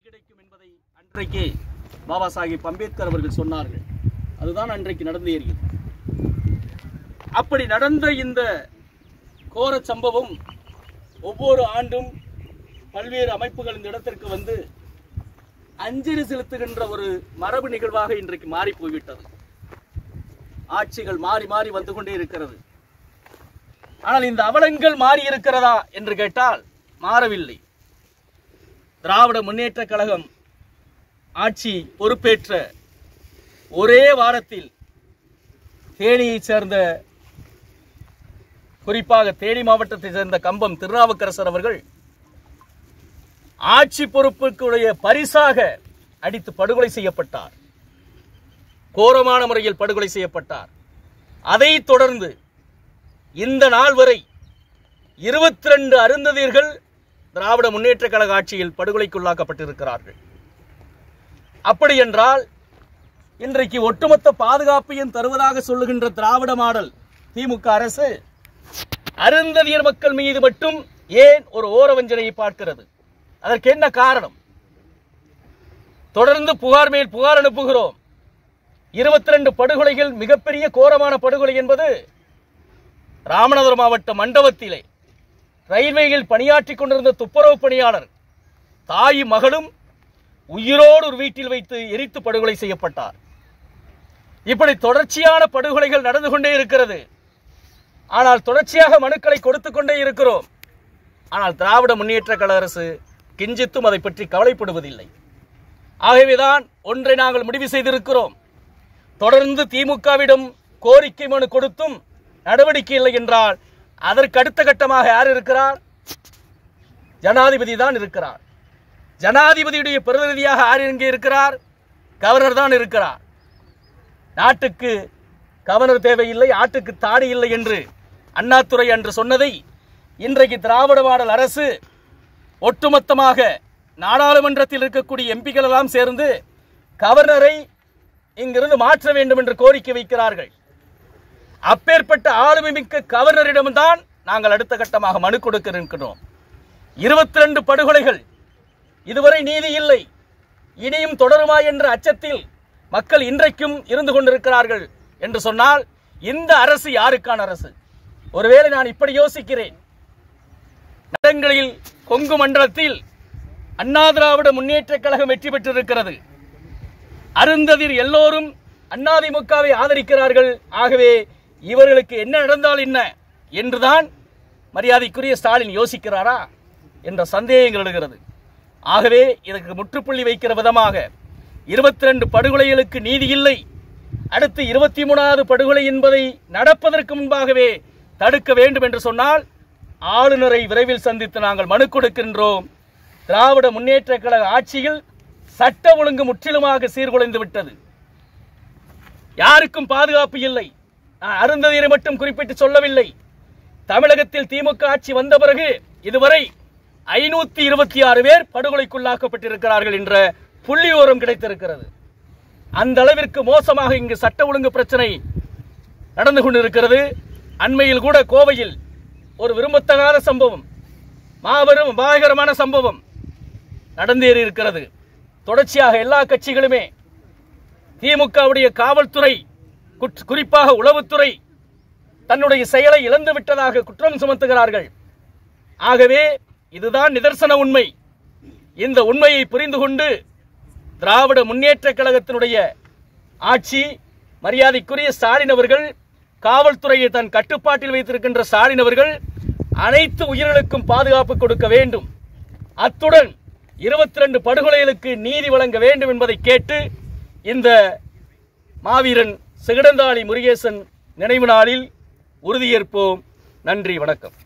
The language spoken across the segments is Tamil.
கிடைக்கும் என்பதை அன்றைக்கு பாபா சாஹிப் அம்பேத்கர் அவர்கள் சொன்னார்கள் அதுதான் அன்றைக்கு நடந்தேறியது அப்படி நடந்த இந்த கோர சம்பவம் ஒவ்வொரு ஆண்டும் பல்வேறு அமைப்புகள் இந்த இடத்திற்கு வந்து அஞ்சலி செலுத்துகின்ற ஒரு மரபு நிகழ்வாக இன்றைக்கு மாறி போய்விட்டது ஆட்சிகள் மாறி மாறி வந்து கொண்டே இருக்கிறது ஆனால் இந்த அவலங்கள் மாறி இருக்கிறதா என்று கேட்டால் மாறவில்லை திராவிட முன்னேற்ற கழகம் ஆட்சி பொறுப்பேற்ற ஒரே வாரத்தில் தேனியைச் சேர்ந்த குறிப்பாக தேனி மாவட்டத்தைச் சேர்ந்த கம்பம் திருநாவுக்கரசர் அவர்கள் ஆட்சி பொறுப்புக்குடைய பரிசாக அடித்து படுகொலை செய்யப்பட்டார் கோரமான முறையில் படுகொலை செய்யப்பட்டார் அதைத் தொடர்ந்து இந்த நாள் வரை இருபத்தி ரெண்டு அருந்ததியர்கள் திராவிட முன்னேற்ற கழக ஆட்சியில் படுகொலைக்குள்ளாக்கப்பட்டிருக்கிறார்கள் அப்படி என்றால் இன்றைக்கு ஒட்டுமொத்த பாதுகாப்பையும் தருவதாக சொல்லுகின்ற திராவிட மாடல் திமுக அரசு அருந்ததியர் மக்கள் மீது மட்டும் ஏன் ஒரு ஓரவஞ்சனையை பார்க்கிறது அதற்கு என்ன காரணம் தொடர்ந்து புகார் மேல் புகார் அனுப்புகிறோம் இருபத்தி ரெண்டு படுகொலைகள் மிகப்பெரிய கோரமான படுகொலை என்பது ராமநாதபுரம் மாவட்ட மண்டபத்திலே ரயில்வேயில் பணியாற்றிக் கொண்டிருந்த துப்புரவு பணியாளர் தாயும் மகளும் உயிரோடு ஒரு வீட்டில் வைத்து எரித்து படுகொலை செய்யப்பட்டார் இப்படி தொடர்ச்சியான படுகொலைகள் நடந்து கொண்டே இருக்கிறது ஆனால் தொடர்ச்சியாக மனுக்களை கொடுத்துக் கொண்டே இருக்கிறோம் ஆனால் திராவிட முன்னேற்ற கழக அரசு கிஞ்சித்தும் அதை பற்றி கவலைப்படுவதில்லை ஆகவேதான் ஒன்றை நாங்கள் முடிவு செய்திருக்கிறோம் தொடர்ந்து திமுகவிடம் கோரிக்கை மனு கொடுத்தும் நடவடிக்கை இல்லை என்றால் அதற்கு அடுத்த கட்டமாக யார் இருக்கிறார் ஜனாதிபதி தான் இருக்கிறார் ஜனாதிபதியுடைய பிரதிநிதியாக யார் இங்கே இருக்கிறார் கவர்னர் தான் இருக்கிறார் நாட்டுக்கு கவர்னர் தேவையில்லை ஆட்டுக்கு தாடி இல்லை என்று அண்ணாதுரை அன்று சொன்னதை இன்றைக்கு திராவிட மாடல் அரசு ஒட்டுமொத்தமாக நாடாளுமன்றத்தில் இருக்கக்கூடிய எம்பிக்கள் எல்லாம் சேர்ந்து கவர்னரை இங்கிருந்து மாற்ற வேண்டும் என்று கோரிக்கை வைக்கிறார்கள் அப்பேற்பட்ட ஆளுமை மிக்க கவர்னரிடம்தான் நாங்கள் அடுத்த கட்டமாக மனு கொடுக்க இருக்கிறோம் இருபத்தி ரெண்டு படுகொலைகள் இதுவரை நீதி இல்லை இனியும் தொடருமா என்ற அச்சத்தில் மக்கள் இன்றைக்கும் இருந்து கொண்டிருக்கிறார்கள் என்று சொன்னால் இந்த அரசு யாருக்கான அரசு ஒருவேளை நான் இப்படி யோசிக்கிறேன் நகரங்களில் கொங்கு மண்டலத்தில் அண்ணா திராவிட முன்னேற்ற கழகம் வெற்றி பெற்றிருக்கிறது அருந்ததிர் எல்லோரும் அதிமுகவை ஆதரிக்கிறார்கள் ஆகவே இவர்களுக்கு என்ன நடந்தால் என்ன என்றுதான் மரியாதைக்குரிய ஸ்டாலின் யோசிக்கிறாரா என்ற சந்தேகங்கள் எழுகிறது ஆகவே இதற்கு முற்றுப்புள்ளி வைக்கிற விதமாக இருபத்தி ரெண்டு படுகொலைகளுக்கு நீதி இல்லை அடுத்து இருபத்தி மூணாவது படுகொலை என்பதை நடப்பதற்கு முன்பாகவே தடுக்க வேண்டும் என்று சொன்னால் ஆளுநரை விரைவில் சந்தித்து நாங்கள் மனு கொடுக்கின்றோம் திராவிட முன்னேற்ற கழக ஆட்சியில் சட்ட ஒழுங்கு முற்றிலுமாக சீர்குலைந்து விட்டது யாருக்கும் பாதுகாப்பு இல்லை நான் அருந்ததியரை மட்டும் குறிப்பிட்டு சொல்லவில்லை தமிழகத்தில் திமுக ஆட்சி வந்த பிறகு இதுவரை ஐநூத்தி இருபத்தி ஆறு பேர் படுகொலைக்குள்ளாக்கப்பட்டிருக்கிறார்கள் என்ற புள்ளி விவரம் கிடைத்திருக்கிறது அந்த அளவிற்கு மோசமாக இங்கு சட்ட ஒழுங்கு பிரச்சனை நடந்து கொண்டிருக்கிறது அண்மையில் கூட கோவையில் ஒரு விரும்பத்தகாத சம்பவம் மாபெரும் அபாயகரமான சம்பவம் நடந்தேறி இருக்கிறது தொடர்ச்சியாக எல்லா கட்சிகளுமே திமுகவுடைய காவல்துறை குற்- குறிப்பாக உளவுத்துறை தன்னுடைய செயலை இழந்து விட்டதாக குற்றம் சுமத்துகிறார்கள் ஆகவே இதுதான் நிதர்சன உண்மை இந்த உண்மையை புரிந்து கொண்டு திராவிட முன்னேற்ற கழகத்தினுடைய ஆட்சி மரியாதைக்குரிய ஸ்டாலின் அவர்கள் காவல்துறையை தன் கட்டுப்பாட்டில் வைத்திருக்கின்ற ஸ்டாலின் அவர்கள் அனைத்து உயிர்களுக்கும் பாதுகாப்பு கொடுக்க வேண்டும் அத்துடன் இருபத்தி ரெண்டு படுகொலைகளுக்கு நீதி வழங்க வேண்டும் என்பதை கேட்டு இந்த மாவீரன் சிகடந்தாளி முருகேசன் நினைவு நாளில் உறுதியேற்போம் நன்றி வணக்கம்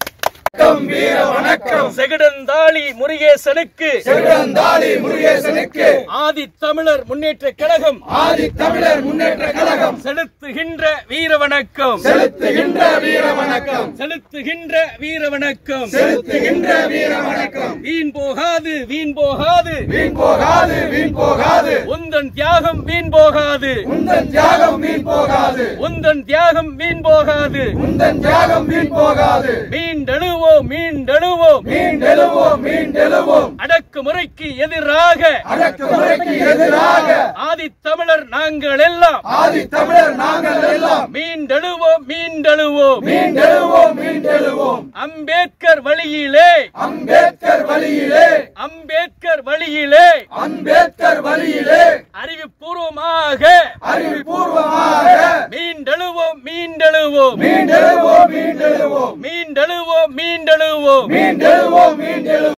வீர வணக்கம் செகடந்தாளி முருகேசனுக்கு செகடந்தாளி முருகேசனுக்கு ஆதி தமிழர் முன்னேற்ற கழகம் ஆதி தமிழர் முன்னேற்ற கழகம் செலுத்துகின்ற வீர வணக்கம் செலுத்துகின்ற வீர வணக்கம் செலுத்துகின்ற வீர வணக்கம் செலுத்துகின்ற வீர வணக்கம் வீண் போகாது வீண் போகாது வீண் போகாது வீண் போகாது உந்தன் தியாகம் வீண் போகாது உந்தன் தியாகம் வீண் போகாது உந்தன் தியாகம் வீண் போகாது உந்தன் தியாகம் வீண் போகாது மீண்டெழு மீண்டெழுவோம் மீண்டெழுவோம் மீண்டெழுவோம் மீண்டெழுவோம் அடக்குமுறைக்கு எதிராக அடக்குமுறைக்கு எதிராக ஆதித்தமிழர் நாங்கள் எல்லாம் ஆதி தமிழர் நாங்கள் எல்லாம் மீண்டெழுவோம் மீண்டெழுவோம் மீண்டெழுவோம் மீண்டெழுவோம் அம்பேத்கர் வழியிலே அம்பேத்கர் வழியிலே அம்பேத்கர் வழியிலே அம்பேத்கர் வழியிலே அறிவுபூர்வமாக அறிவுபூர்வமாக மீண்டெழுவோம் மீண்டெழுவோம் மீண்டெழுவோம் மீண்டெழுவோம் மீண்டெழுவோம் மீண்டெழுவோம் மீண்டெழுவோம் மீண்டெழுவோம்